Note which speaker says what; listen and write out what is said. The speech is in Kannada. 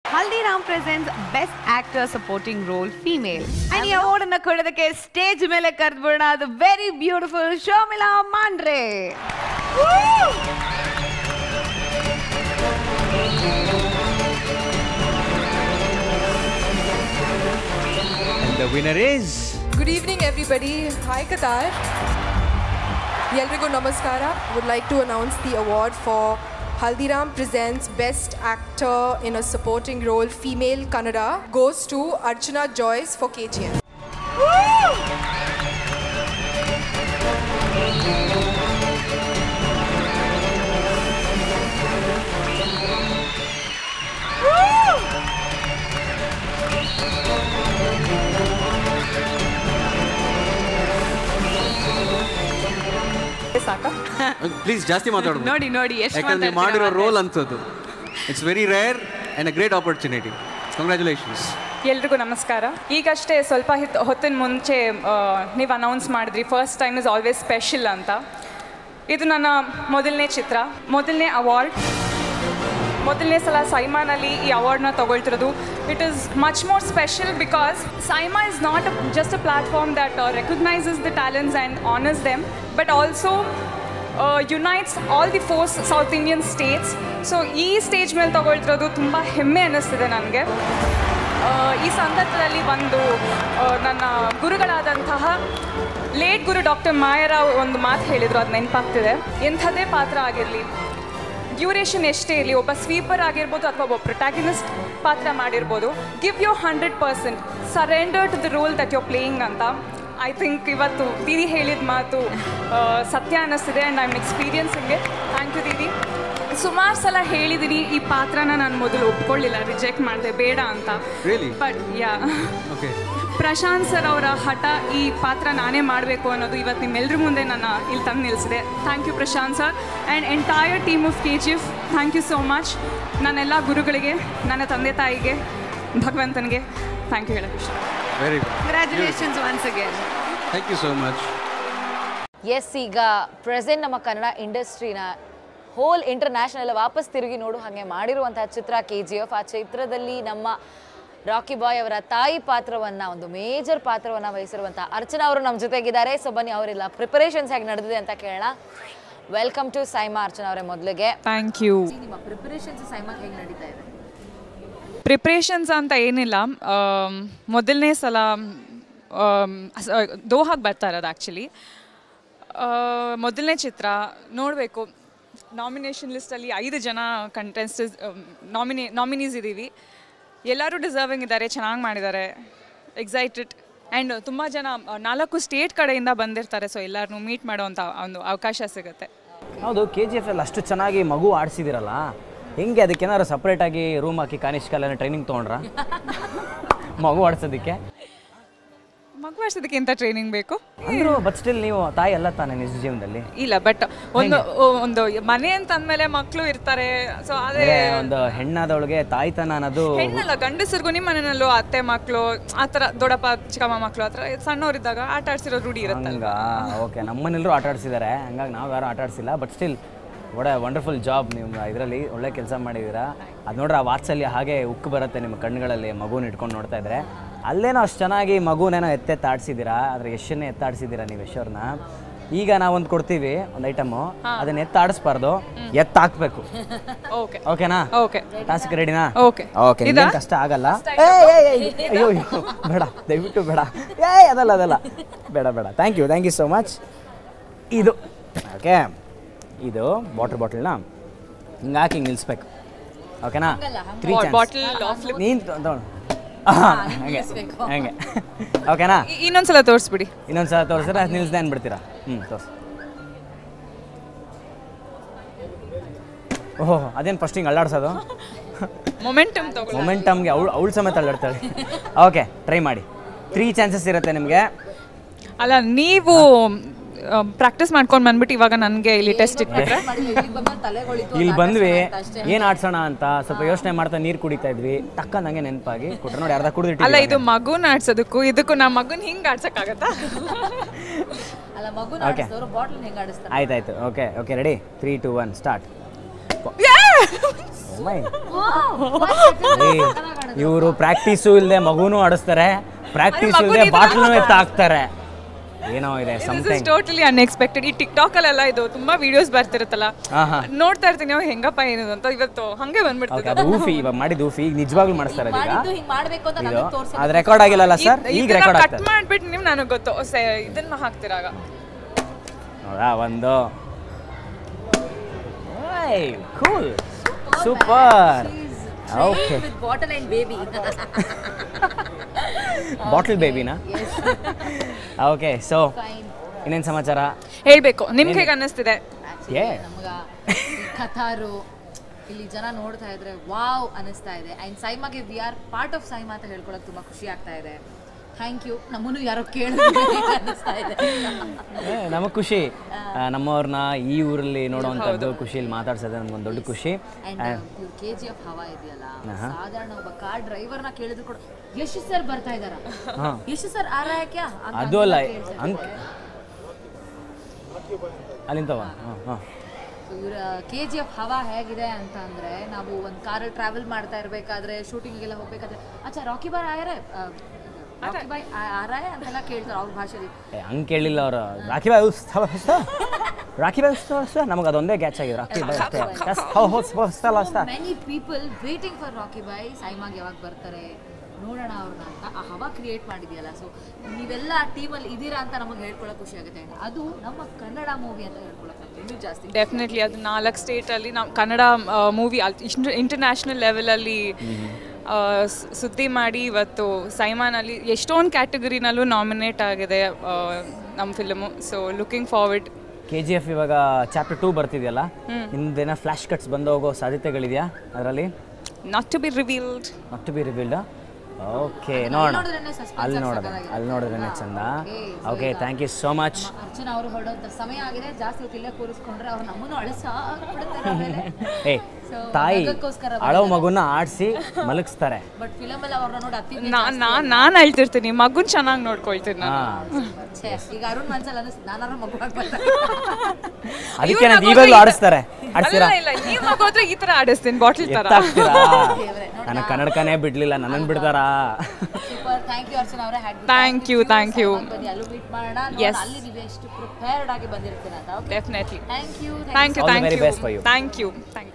Speaker 1: Haldiram presents best actor supporting role female and ಈ award ಅನ್ನ ಕೊಡೋದಕ್ಕೆ ಸ್ಟೇಜ್ ಮೇಲೆ ಕರೆದ್ಬಿಡೋಣ ಅದು very beautiful Sharmila Mandre
Speaker 2: And the winner is
Speaker 3: good evening everybody hi Qatar ಎಲ್ರಿಗೂ ನಮಸ್ಕಾರ would like to announce the award for Haldiram presents best actor in a supporting role female Kannada goes to Archana Jois for K G F
Speaker 1: ಸಾಕ
Speaker 2: ಪ್ಲೀಸ್ ಜಾಸ್ತಿ ಮಾತಾಡೋದು
Speaker 1: ನೋಡಿ ನೋಡಿ ಎಷ್ಟು
Speaker 2: ಯಾಕಂದ್ರೆ ನೀವು ಮಾಡಿರೋ ರೋಲ್ ಅಂತದ್ದು it's very rare and a great opportunity congratulations
Speaker 4: ಎಲ್ರಿಗೂ ನಮಸ್ಕಾರ ಈಗಷ್ಟೇ ಸ್ವಲ್ಪ ಹಿತ್ ಹೊತ್ತಿನ ಮುಂಚೆ ನೀವು ಅನೌನ್ಸ್ ಮಾಡಿದ್ರಿ first time is always special ಅಂತ ಇದು ನನ್ನ ಮೊದಲನೇ ಚಿತ್ರ ಮೊದಲನೇ ಅವಾರ್ಡ್ ಮೊದಲನೇ ಸಲ ಸೈಮಾನಲ್ಲಿ ಈ ಅವಾರ್ಡ್ನ ತಗೊಳ್ತಿರೋದು it is much more special because SIIMA is not just a platform that recognises the talents and honours them but also unites all the fours south Indian states so ಈ ಸ್ಟೇಜ್ ಮೇಲೆ ತಗೊಳ್ತಿರೋದು ತುಂಬ ಹೆಮ್ಮೆ ಅನ್ನಿಸ್ತಿದೆ ನನಗೆ ಈ ಸಂದರ್ಭದಲ್ಲಿ ಒಂದು ಆ, ನನ್ನ ಗುರುಗಳಾದಂತಹ ಲೇಟ್ ಗುರು ಡಾಕ್ಟರ್ ಮಾಯರಾವ್ ಒಂದು ಮಾತು ಹೇಳಿದರು ಅದು ನೆನಪಾಗ್ತಿದೆ ಎಂಥದೇ ಪಾತ್ರ ಆಗಿರಲಿ ಡ್ಯೂರೇಷನ್ ಎಷ್ಟೇ ಇರಲಿ ಒಬ್ಬ ಸ್ವೀಪರ್ ಆಗಿರ್ಬೋದು ಅಥವಾ ಒಬ್ಬ ಪ್ರೊಟ್ಯಾಗಿನಿಸ್ಟ್ ಪಾತ್ರ ಮಾಡಿರ್ಬೋದು give you hundred percent surrender to the role that you playing ಅಂತ ಐ ಥಿಂಕ್ ಇವತ್ತು ದೀದಿ ಹೇಳಿದ ಮಾತು ಆ, ಸತ್ಯ ಅನ್ನಿಸ್ತಿದೆ and I am experiencing it thank you ದೀದಿ ಸುಮಾರು ಸಲ ಹೇಳಿದ್ದೀನಿ ಈ ಪಾತ್ರನ ನಾನು ಮೊದಲು ಒಪ್ಕೊಳ್ಳಿಲ್ಲ ರಿಜೆಕ್ಟ್ ಮಾಡಿದೆ ಬೇಡ ಅಂತ
Speaker 2: Really?
Speaker 4: But yeah
Speaker 2: okay
Speaker 4: Prashanth sir ಅವರ ಹಠ ಈ ಪಾತ್ರ ನಾನೇ ಮಾಡಬೇಕು ಅನ್ನೋದು ಇವತ್ತು ನಿಮ್ಮೆಲ್ಲರ ಮುಂದೆ ನನ್ನ ಇಲ್ಲಿ ತಂದು ನಿಲ್ಲಿಸಿದೆ thank you Prashanth sir and entire team of K G F thank you so much ನನ್ನೆಲ್ಲ ಗುರುಗಳಿಗೆ ನನ್ನ ತಂದೆ ತಾಯಿಗೆ ಭಗವಂತನಿಗೆ ಥ್ಯಾಂಕ್ ಯು ಹೇಳಕ್ಕೆ ಇಷ್ಟ
Speaker 2: very good
Speaker 1: congratulations once again
Speaker 2: thank you so much
Speaker 5: yes ಈಗ ಪ್ರೆಸೆಂಟ್ ನಮ್ಮ ಕನ್ನಡ ಇಂಡಸ್ಟ್ರಿನ ಹೋಲ್ ಇಂಟರ್ನ್ಯಾಷನಲ್ ವಾಪಸ್ ತಿರುಗಿ ನೋಡು ಹಾಗೆ ಮಾಡಿರುವಂತಹ ಚಿತ್ರ ಕೆ ಜಿ ಎಫ್ ಆ ಚಿತ್ರದಲ್ಲಿ ನಮ್ಮ ರಾಕಿ ಬಾಯ್ ಅವರ ತಾಯಿ ಪಾತ್ರವನ್ನ ಒಂದು ಮೇಜರ್ ಪಾತ್ರವನ್ನ ವಹಿಸಿರುವಂತಹ ಅರ್ಚನಾ ಅವರು ನಮ್ಮ ಜೊತೆಗಿದ್ದಾರೆ ಸೊ ಬನ್ನಿ ಅವರೆಲ್ಲ ಪ್ರಿಪರೇಷನ್ಸ್ ಹೇಗೆ ನಡೆದಿದೆ ಅಂತ ಕೇಳೋಣ ವೆಲ್ಕಮ್ ಟು ಸೈಮಾ ಅರ್ಚನಾ ಅವರೇ ಮೊದಲಿಗೆ
Speaker 4: ಥ್ಯಾಂಕ್ ಯು
Speaker 5: ನಿಮ್ಮ ಪ್ರಿಪರೇಷನ್ಸ್ ಸೈಮಾ ಹೇಗೆ ನಡೀತಾ ಇದೆ
Speaker 4: ಪ್ರಿಪ್ರೇಷನ್ಸ್ ಅಂತ ಏನಿಲ್ಲ ಆಮ್, ಮೊದಲನೇ ಸಲ ಆಮ್, ಸ- ದೋಹಾಗೆ ಬರ್ತಾ ಇರೋದು ಆ್ಯಕ್ಚುಲಿ ಮೊದಲನೇ ಚಿತ್ರ ನೋಡಬೇಕು ನಾಮಿನೇಷನ್ ಲಿಸ್ಟಲ್ಲಿ ಐದು ಜನ ಕಂಟೆಸ್ಟಸ್ ನಾಮಿನಿ ನಾಮಿನೀಸ್ ಇದ್ದೀವಿ ಎಲ್ಲರೂ ಡಿಸರ್ವಿಂಗ್ ಇದ್ದಾರೆ ಚೆನ್ನಾಗಿ ಮಾಡಿದ್ದಾರೆ ಎಕ್ಸೈಟೆಡ್ ಆ್ಯಂಡ್ ತುಂಬ ಜನ ಆ, ನಾಲ್ಕು ಸ್ಟೇಟ್ ಕಡೆಯಿಂದ ಬಂದಿರ್ತಾರೆ ಸೊ ಎಲ್ಲರನ್ನೂ ಮೀಟ್ ಮಾಡೋವಂಥ ಒಂದು ಅವಕಾಶ ಸಿಗುತ್ತೆ
Speaker 6: ಹೌದು ಕೆ ಜಿ ಎಫ್ ಅಲ್ಲಿ ಅಷ್ಟು ಚೆನ್ನಾಗಿ ಮಗು ಆಡಿಸಿದಿರಲ್ಲ ಹೆಂಗೆ ಅದಕ್ಕೇನಾದ್ರು ಸಪ್ರೇಟಾಗಿ ರೂಮ್ ಹಾಕಿ ಕಾನಿಷ್ಕಲ್ಲ ಟ್ರೈನಿಂಗ್ ತೊಗೊಂಡ್ರ ಮಗು ಆಡ್ಸೋದಕ್ಕೆ
Speaker 4: ಮಗು ವರ್ಷದಕ್ಕಿಂತ ಟ್ರೈನಿಂಗ್ ಬೇಕು
Speaker 6: ಅಂದ್ರು ಬಟ್ ಸ್ಟಿಲ್ ನೀವು ತಾಯಿ ಅಲ್ಲ ತಾನೆ ನಿಜ ಜೀವನದಲ್ಲಿ
Speaker 4: ಇಲ್ಲ ಬಟ್ ಒಂದು ಒಂದು ಮನೆ ಅಂತ ಅಂದಮೇಲೆ ಮಕ್ಕಳು ಇರ್ತಾರೆ ಸೊ ಅದೇ
Speaker 6: ಅಂದ್ರೆ ಒಂದು ಹೆಣ್ಣಾದವಳಿಗೆ ತಾಯ್ತನ ಅನ್ನೋದು
Speaker 4: ಹೆಣ್ಣಲ್ಲ ಗಂಡಸರಿಗೂ ನಿಮ್ಮ ಮನೆಯಲ್ಲೂ ಅತ್ತೆ ಮಕ್ಕಳು ಆ ಥರ ದೊಡ್ಡಪ್ಪ ಚಿಕ್ಕಮ್ಮ ಮಕ್ಕಳು ಆ ಥರ ಸಣ್ಣವರಿದ್ದಾಗ ಆಟ ಆಡ್ಸಿರೋ ರೂಢಿ ಇರುತ್ತಲ್ಲ
Speaker 6: ಹಂಗ ಓಕೆ ನಮ್ಮನೆಲ್ಲರೂ ಆಟ ಆಡಿಸಿದ್ದಾರೆ ಹಂಗಾಗಿ ನಾವು ಯಾರು ಆಟ ಆಡಿಸಿಲ್ಲ ಬಟ್ ಸ್ಟಿಲ್ ಒಳ್ಳೆ ವಂಡರ್ಫುಲ್ ಜಾಬ್ ನೀವು ಇದರಲ್ಲಿ ಒಳ್ಳೆ ಕೆಲಸ ಮಾಡಿದ್ದೀರಾ ಅದು ನೋಡ್ರೆ ಆ ವಾತ್ಸಲ್ಯ ಹಾಗೆ ಉಕ್ಕು ಬರುತ್ತೆ ನಿಮ್ಮ ಕಣ್ಣುಗಳಲ್ಲಿ ಮಗುನ ಇಟ್ಕೊಂಡು ನೋಡ್ತಾ ಇದ್ರೆ ಅಲ್ಲೇನೋ ಅಷ್ಟು ಚೆನ್ನಾಗಿ ಮಗುನೇನೋ ಎತ್ತೆತ್ತ ಆಡಿಸಿದ್ದೀರಾ ಆದರೆ ಯಶನ್ನೇ ಎತ್ತಾಡಿಸಿದ್ದೀರಾ ನೀವು ಯಶೋರ್ನ ಈಗ ನಾವೊಂದು ಕೊಡ್ತೀವಿ ಒಂದು ಐಟಮು ಅದನ್ನ ಎತ್ತಾಡಿಸ್ಬಾರ್ದು ಎತ್ತಾಕ್ಬೇಕು
Speaker 4: ಓಕೆ
Speaker 6: ಓಕೆನಾ
Speaker 4: ಓಕೆ
Speaker 6: ಟಾಸ್ಕ್ ರೆಡಿನಾ
Speaker 4: ಓಕೆ
Speaker 6: ಓಕೆ ನಿಮ್ಗೇನ್ ಕಷ್ಟ ಆಗಲ್ಲ ಏಯ್, ಏಯ್, ಏಯ್, ಅಯ್ಯೋ ಅಯ್ಯೋ ಬೇಡ ದಯವಿಟ್ಟು ಬೇಡ ಏಯ್ ಅದಲ್ಲ ಅದಲ್ಲ ಬೇಡ ಬೇಡ thank you thank you so much ಇದು ಓಕೆ ಇದು ವಾಟರ್ ಬಾಟಲ್ನ ಹಿಂಗೆ ಹಾಕಿ ಹಿಂಗೆ ನಿಲ್ಲಿಸ್ಬೇಕು ಓಕೆನಾ ತ್ರೀ
Speaker 4: ಬಾಟಲ್ ಆಫ್
Speaker 6: ನೀನು ತಗೊಂಡು ಹಂಗೆ ಹಂಗೆ ಓಕೆನಾ
Speaker 4: ಇನ್ನೊಂದ್ಸಲ ತೋರಿಸ್ಬಿಡಿ
Speaker 6: ಇನ್ನೊಂದು ಸಲ ತೋರಿಸಿದ್ರೆ ಅದು ನಿಲ್ಲಿಸ್ದೆ ಅಂದ್ಬಿಡ್ತೀರಾ ಹ್ಞೂ ತೋರಿಸಿ ಓಹೋ ಅದೇನು ಫಸ್ಟ್ ಹಿಂಗೆ ಅಲ್ಲಾಡ್ಸೋದು
Speaker 4: ಮೊಮೆಂಟಮ್ ತಗೋ
Speaker 6: ಮೊಮೆಂಟಮ್ಗೆ ಅವಳು ಅವಳು ಸಮೇತ ಅಲ್ಲಾಡ್ತಾಳೆ ಓಕೆ ಟ್ರೈ ಮಾಡಿ ತ್ರೀ ಚಾನ್ಸಸ್ ಇರುತ್ತೆ ನಿಮಗೆ
Speaker 4: ಅಲ್ಲ ನೀವು ಪ್ರಾಕ್ಟೀಸ್ ಮಾಡ್ಕೊಂಡು ಬಂದ್ಬಿಟ್ಟು ಇವಾಗ ನನಗೆ ಇಲ್ಲಿ ಟೆಸ್ಟ್ ಇಟ್ಬಿಟ್ರೆ
Speaker 6: ಇಲ್ಲಿ ಬಂದ್ವಿ ಏನು ಆಡ್ಸೋಣ ಅಂತ ಸ್ವಲ್ಪ ಯೋಚನೆ ಮಾಡ್ತಾ ನೀರು ಕುಡಿತಾ ಇದ್ವಿ ಟಕ್ಕಂದಂಗೆ ನೆನಪಾಗಿ ಕೊಟ್ರೆ ನೋಡಿ ಅರ್ಧ ಕುಡಿದಿಟ್ಟು
Speaker 4: ಅಲ್ಲ ಇದು ಮಗುನ ಆಡ್ಸೋದಕ್ಕೂ ಇದಕ್ಕೂ ನಮ್ಮ ಮಗುನ ಹಿಂಗೆ ಆಡ್ಸಕ್ಕಾಗತ್ತಾ
Speaker 5: ಅಲ್ಲ ಮಗುನ
Speaker 6: Okay.
Speaker 5: ಆಡಿಸಿದವರು ಬಾಟ್ಲ್ ಹೆಂಗೆ ಆಡಿಸ್ತಾರೆ
Speaker 6: ಆಯ್ತಾಯ್ತು okay okay ready three two one start ಇವರು ಪ್ರಾಕ್ಟೀಸು ಇಲ್ಲದೆ ಮಗುನೂ ಆಡಿಸ್ತಾರೆ ಪ್ರಾಕ್ಟೀಸ್
Speaker 4: ಮಗುನ್
Speaker 6: ಇಲ್ಲದೆ
Speaker 4: ಇದನ್ನ
Speaker 6: ಬಾಟ್ಲೂ ಎತ್ತ ಹಾಕ್ತಾರೆ ಏನೋ ಇದೆ
Speaker 4: this is
Speaker 6: something
Speaker 4: totally unexpected ಈ ಟಿಕ್ ಅಲ್ಲೆಲ್ಲ ಇದು ತುಂಬಾ ವಿಡಿಯೋಸ್ ಬರ್ತಿರುತ್ತಲ್ಲ
Speaker 6: ಹಾ, ಹಾ.
Speaker 4: ನೋಡ್ತಾ ಇರ್ತೀನಿ ಅವ್ ಹೆಂಗಪ್ಪ ಏನದು ಅಂತ ಇವತ್ತು ಹಂಗೆ
Speaker 6: ಓಕೆ
Speaker 4: ಬಂದ್ಬಿಡ್ತದೆ
Speaker 6: ಅದು ಊಫಿ ಇವಾಗ ಮಾಡಿದ್ದು ಊಫಿ ಈಗ ನಿಜವಾಗ್ಲೂ ಮಾಡಿಸ್ತಾರೆ ಈಗ
Speaker 5: ಮಾಡಿದ್ದು ಹಿಂಗ್ ಮಾಡ್ಬೇಕು ಅಂತ
Speaker 6: ಇದು
Speaker 5: ನನಗೆ ತೋರ್ಸೋದು
Speaker 6: ಅದು ರೆಕಾರ್ಡ್ ಆಗಿಲ್ಲಲ್ಲ ಸರ್ ಈಗ ರೆಕಾರ್ಡ್
Speaker 4: ಕಟ್
Speaker 6: ಆಗ್ತದೆ
Speaker 4: ಮಾಡ್ಬಿಟ್ಟು ನೀವು ನನಗೆ ಗೊತ್ತು ಸೆ- ಇದನ್ನ ಹಾಕ್ತಿರಾಗ
Speaker 6: ನೋಡಾ ಒಂದು cool super okay
Speaker 5: bottle and baby
Speaker 6: bottle ಬೇಬಿನಾ ಓಕೆ ಸೊ ಇನ್ನೇನು ಸಮಾಚಾರ
Speaker 4: ಹೇಳ್ಬೇಕು ನಿಮ್ಗೆ ಹೇಗೆ ಅನ್ನಿಸ್ತಿದೆ
Speaker 6: ಏ
Speaker 5: ನಮಗ ಈ ಕಥಾರು ಇಲ್ಲಿ ಜನ ನೋಡ್ತಾ ಇದ್ರೆ ವಾವ್ ಅನಿಸ್ತಾ ಇದೆ ಅಂಡ್ ಸೈಮಾಗೆ we are part of SIIMA ಅಂತ ಹೇಳ್ಕೊಳಕ್ ತುಂಬಾ ಖುಷಿ ಆಗ್ತಾ ಇದೆ ಥ್ಯಾಂಕ್ ಯು ನಮ್ಮನ್ನು ಯಾರೋ ಕೇಳಿದ್ರೆ ಅನಿಸ್ತಾ ಇದೆ
Speaker 6: ನಮಗೆ ಖುಷಿ ಆ, ನಮ್ಮವ್ರನ್ನ ಈ ಊರಲ್ಲಿ ನೋಡುವಂಥದ್ದು ಖುಷಿಯಲ್ಲಿ ಮಾತಾಡ್ಸೋದು ನಮ್ಗೊಂದು ದೊಡ್ಡ ಖುಷಿ
Speaker 5: ಅಂಡ್ ಇವ್ರು ಕೆ ಜಿ ಎಫ್ ಹವಾ ಇದೆಯಲ್ಲ ಸಾಧಾರಣ ಒಬ್ಬ ಕಾರ್ ಡ್ರೈವರ್ನ ಕೇಳಿದ್ರು ಕೂಡ ಯಶ್ ಸರ್ ಬರ್ತಾ ಇದಾರ
Speaker 6: ಹಾಂ
Speaker 5: ಯಶ್ ಸರ್ ಆ ರಹ ಕ್ಯಾ ಅಂತ
Speaker 6: ಅದು ಅಲ್ಲ
Speaker 5: ಕೇಳ್ತಾ
Speaker 6: ಅಂಕ್
Speaker 5: ಇದ್ದಾರೆ.
Speaker 6: ಅಲ್ಲಿಂತವ ಹಾಂ ಹಾಂ
Speaker 5: ಇವರ ಕೆ ಜಿ ಎಫ್ ಹವಾ ಹೇಗಿದೆ ಅಂತ ಅಂದ್ರೆ ನಾವು ಒಂದು ಕಾರಲ್ಲಿ ಟ್ರಾವೆಲ್ ಮಾಡ್ತಾ ಇರಬೇಕಾದ್ರೆ ಶೂಟಿಂಗಿಗೆಲ್ಲ ಹೋಗ್ಬೇಕಾದ್ರೆ ಅಚ್ಚಾ ರಾಕಿ ಬಾರ್ ಆಯರೆ ರಾಕಿ ಬಾಯ್ ಆರಾಯ ಅಂತೆಲ್ಲ ಕೇಳ್ತಾರೆ ಅವ್ರ ಭಾಷೆಲಿ
Speaker 6: ಏ ಹಂಗೆ ಕೇಳಿಲ್ಲ ಅವರು ರಾಖಿ ಬಾಯ್ ಉತ್ಸವ ಉತ್ಸವ ರಾಖಿ ಬಾಯ್ ಉತ್ಸವ ಉತ್ಸವ ನಮಗೆ ಅದೊಂದೇ ಕ್ಯಾಚ್ ಆಗಿದೆ ರಾಖಿ ಬಾಯ್ ಅಷ್ಟೇ ಎಸ್, ಹೋ ಹೋ ಉತ್ಸವ ಉತ್ಸವ ಅಷ್ಟೇ
Speaker 5: many people waiting for Rocky ಬಾಯ್ ಸೈಮಾಗ್ ಯಾವಾಗ ಬರ್ತಾರೆ ನೋಡೋಣ ಅವ್ರನ್ನ ಅಂತ ಆ ಹವಾ ಕ್ರಿಯೇಟ್ ಮಾಡಿದೆಯಲ್ಲ ಸೊ ನೀವೆಲ್ಲ ಆ ಟೀಮಲ್ಲಿ ಇದ್ದೀರಾ ಅಂತ ನಮಗೆ ಹೇಳ್ಕೊಳಕ್ ಖುಷಿ ಆಗುತ್ತೆ And ಅದು ನಮ್ಮ ಕನ್ನಡ ಮೂವಿ ಅಂತ ಹೇಳ್ಕೊಳಕ್ ನಂಗೆ ಇನ್ನೂ ಜಾಸ್ತಿ
Speaker 4: ಡೆಫಿನೆಟ್ಲಿ ಅದು ನಾಲ್ಕು ಸ್ಟೇಟಲ್ಲಿ ನಾವು ಕನ್ನಡ ಮೂವಿ ಇಂಟರ್ನ್ಯಾಷನಲ್ ಲೆವೆಲಲ್ಲಿ ಸುದ್ದಿ ಮಾಡಿ ಇವತ್ತು ಸೈಮಾನಲ್ಲಿ ಎಷ್ಟೊಂದು ಕ್ಯಾಟಗರಿನಲ್ಲೂ ನಾಮಿನೇಟ್ ಆಗಿದೆ ಆ, ನಮ್ಮ film so looking forward
Speaker 6: K G F ಇವಾಗ ಚಾಪ್ಟರ್ ಟೂ ಬರ್ತಿದೆಯಲ್ಲ ನಿಮ್ದೇನೋ ಫ್ಲಾಶ್ ಕಟ್ಸ್ ಬಂದು ಹೋಗೋ ಸಾಧ್ಯತೆಗಳಿದೆಯಾ ಅದರಲ್ಲಿ
Speaker 4: not to be revealed
Speaker 6: not to be revealed okay ನೋಡೋಣ
Speaker 5: ನೋಡಿದ್ರೇನೆ suspense
Speaker 6: ಅಲ್ಲಿ ನೋಡೋಣ
Speaker 5: ಸಾಕಾಗಿದೆ.
Speaker 6: ಅಲ್ಲಿ ನೋಡಿದ್ರೇನೆ ಚಂದ
Speaker 5: okay. So
Speaker 6: ಓಕೆ
Speaker 5: ಈಗ
Speaker 6: thank you so much
Speaker 5: Archana ಅವರು ಹೊರಡೋಂಥ ಸಮಯ ಆಗಿದೆ ಜಾಸ್ತಿ ಹೊತ್ತು ಇಲ್ಲೇ ಕೂರಿಸ್ಕೊಂಡ್ರೆ ಅವ್ರು ನಮ್ಮನ್ನು ಅಳಿಸ ಬಿಡ್ತಾರೆ ಆಮೇಲೆ
Speaker 6: ಏ
Speaker 5: So,
Speaker 6: ತಾಯಿ
Speaker 5: ಮಗಕ್ಕೋಸ್ಕರ
Speaker 6: ಅಳೋ ಮಗುನ ಆಡಿಸಿ ಮಲಗಿಸ್ತಾರೆ
Speaker 5: ಬಟ್ ಫಿಲಮ್ ಅಲ್ಲಿ ಅವ್ರನ್ನ ನೋಡಿ ಅತಿ
Speaker 4: ನಾನು ನಾನು ನಾನು ಹೇಳ್ತಿರ್ತೀನಿ ಮಗುನ್ ಚೆನ್ನಾಗಿ ನೋಡ್ಕೊಳ್ತೀನಿ ನಾನು
Speaker 6: ಹಾಂ
Speaker 5: ಛೇ, ಈಗ ಅರುಣ್ ಮನ್ಸಲ್ಲಿ ಅನಿಸ್ ನಾನಾರು ಮಗು ಆಗ್ಬಾರ್ದು.
Speaker 6: ಅದಕ್ಕೆ ನಾನು ಈಗಲೂ ಆಡಿಸ್ತಾರೆ ಆಡ್ತೀರಾ
Speaker 4: ಅಲ್ಲ ಇಲ್ಲ ನೀವು ಮಗು ಹತ್ರ ಈ ತರ ಆಡಿಸ್ತೀನಿ ಬಾಟ್ಲ್ ತರ
Speaker 6: ಎತ್ತಾಗ್ತೀರಾ
Speaker 5: ದೇವ್ರೆ, ನೋಡ್ದಾ?
Speaker 6: ನನಗೆ ಕನ್ನಡಕನೇ ಬಿಡ್ಲಿಲ್ಲ ನನ್ನನ್ನು ಬಿಡ್ತಾರಾ
Speaker 5: ಸೂಪರ್ ಥ್ಯಾಂಕ್ ಯು ಅರ್ಚನಾ ಅವರೇ had
Speaker 4: Thank you, thank you.
Speaker 5: ಬನ್ನಿ ಅಲ್ಲೂ ಮೀಟ್ ಮಾಡೋಣ
Speaker 4: Yes.
Speaker 5: ನೋಡೋಣ ಅಲ್ಲಿ ನೀವು ಎಷ್ಟು ಪ್ರಿಪೇರ್ಡ್ ಆಗಿ ಬಂದಿರ್ತೀರ ಅಂತ
Speaker 4: definitely
Speaker 5: thank you
Speaker 4: thank you
Speaker 6: All the
Speaker 4: thank
Speaker 6: very
Speaker 4: you
Speaker 6: best for you.
Speaker 4: Thank you thank you